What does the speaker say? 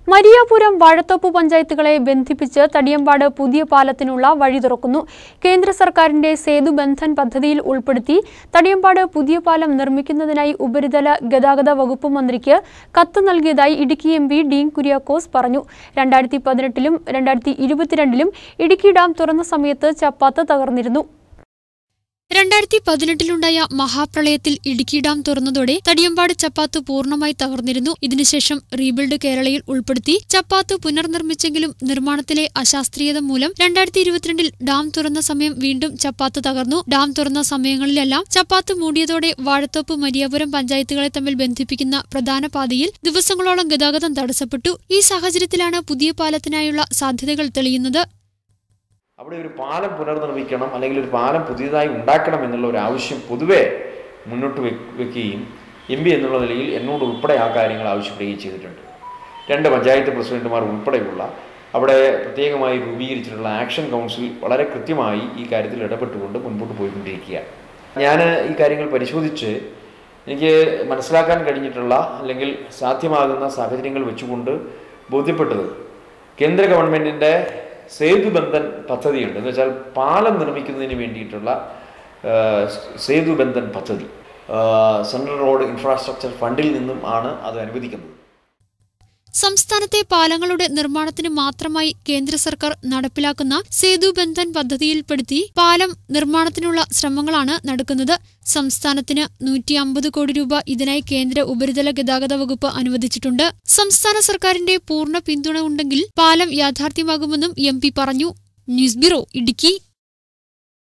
മരിയാപുരം വാഴത്തോപ്പ് പഞ്ചായത്തുകളെ ബന്ധിപ്പിച്ച് തടിയമ്പാട് പുതിയ പാലത്തിനുള്ള വഴി തുറക്കുന്നു കേന്ദ്ര സർക്കാരിന്റെ സേതു ബന്ധൻ പദ്ധതിയിൽ ഉൾപ്പെടുത്തി തടിയമ്പാട് പുതിയ പാലം നിർമ്മിക്കുന്നതിനായി ഉപരിതല ഗതാഗത വകുപ്പ് മന്ത്രിക്ക് കത്ത് നൽകിയതായി Idukki M P Dean Kuriakose പറഞ്ഞു രണ്ടായിരത്തി പതിനെട്ടിലും രണ്ടായിരത്തി ഇരുപത്തിരണ്ടിലും ഇടുക്കി ഡാം തുറന്ന സമയത്ത് ചപ്പാത്ത് തകർന്നിരുന്നു രണ്ടായിരത്തി പതിനെട്ടിലുണ്ടായ മഹാപ്രളയത്തിൽ ഇടുക്കി ഡാം തുറന്നതോടെ തടിയമ്പാട് ചപ്പാത്ത് പൂർണ്ണമായി തകർന്നിരുന്നു ഇതിനുശേഷം റീബിൽഡ് കേരളയിൽ ഉൾപ്പെടുത്തി ചപ്പാത്ത് പുനർനിർമ്മിച്ചെങ്കിലും നിർമ്മാണത്തിലെ അശാസ്ത്രീയത മൂലം രണ്ടായിരത്തി ഇരുപത്തിരണ്ടിൽ ഡാം തുറന്ന സമയം വീണ്ടും ചപ്പാത്ത് തകർന്നു ഡാം തുറന്ന സമയങ്ങളിലെല്ലാം ചപ്പാത്ത് മൂടിയതോടെ വാഴത്തോപ്പ് മരിയാപുരം പഞ്ചായത്തുകളെ തമ്മിൽ ബന്ധിപ്പിക്കുന്ന പ്രധാന പാതയിൽ ദിവസങ്ങളോളം ഗതാഗതം തടസ്സപ്പെട്ടു ഈ സാഹചര്യത്തിലാണ് പുതിയ പാലത്തിനായുള്ള സാധ്യതകൾ തെളിയുന്നത് അവിടെ ഒരു പാലം പുനർനിർമ്മിക്കണം അല്ലെങ്കിൽ ഒരു പാലം പുതിയതായി ഉണ്ടാക്കണം എന്നുള്ള ഒരു ആവശ്യം പൊതുവെ മുന്നോട്ട് വെ- വെക്കുകയും എം പി എന്നുള്ള നിലയിൽ എന്നോട് ഉൾപ്പെടെ ആ കാര്യങ്ങൾ ആവശ്യപ്പെടുകയും ചെയ്തിട്ടുണ്ട് രണ്ട് പഞ്ചായത്ത് പ്രസിഡന്റുമാർ ഉൾപ്പെടെയുള്ള അവിടെ പ്രത്യേകമായി രൂപീകരിച്ചിട്ടുള്ള ആക്ഷൻ കൗൺസിൽ വളരെ കൃത്യമായി ഈ കാര്യത്തിൽ ഇടപെട്ടുകൊണ്ട് മുൻപോട്ട് പോയിക്കൊണ്ടിരിക്കുകയാണ് ഞാൻ ഈ കാര്യങ്ങൾ പരിശോധിച്ച് എനിക്ക് മനസ്സിലാക്കാൻ കഴിഞ്ഞിട്ടുള്ള അല്ലെങ്കിൽ സാധ്യമാകുന്ന സാഹചര്യങ്ങൾ വെച്ചുകൊണ്ട് ബോധ്യപ്പെട്ടത് കേന്ദ്ര ഗവൺമെൻറ്റിൻ്റെ സേതുബന്ധൻ പദ്ധതിയുണ്ട് എന്ന് വെച്ചാൽ പാലം നിർമ്മിക്കുന്നതിന് വേണ്ടിയിട്ടുള്ള ആ, സേതുബന്ധൻ പദ്ധതി ആ, സെൻട്രൽ റോഡ് ഇൻഫ്രാസ്ട്രക്ചർ ഫണ്ടിൽ നിന്നും ആണ് അത് അനുവദിക്കുന്നത് സംസ്ഥാനത്തെ പാലങ്ങളുടെ നിർമ്മാണത്തിന് മാത്രമായി കേന്ദ്ര സർക്കാർ നടപ്പിലാക്കുന്ന സേതു ബന്ധൻ പദ്ധതിയിൽപ്പെടുത്തി പാലം നിർമ്മാണത്തിനുള്ള ശ്രമങ്ങളാണ് നടക്കുന്നത് സംസ്ഥാനത്തിന് നൂറ്റി അമ്പത് കോടി രൂപ ഇതിനായി കേന്ദ്ര ഉപരിതല ഗതാഗത വകുപ്പ് അനുവദിച്ചിട്ടുണ്ട് സംസ്ഥാന സർക്കാരിന്റെ പൂർണ്ണ പിന്തുണ ഉണ്ടെങ്കിൽ പാലം യാഥാർത്ഥ്യമാകുമെന്നും എം പറഞ്ഞു ന്യൂസ് ബ്യൂറോ ഇടുക്കി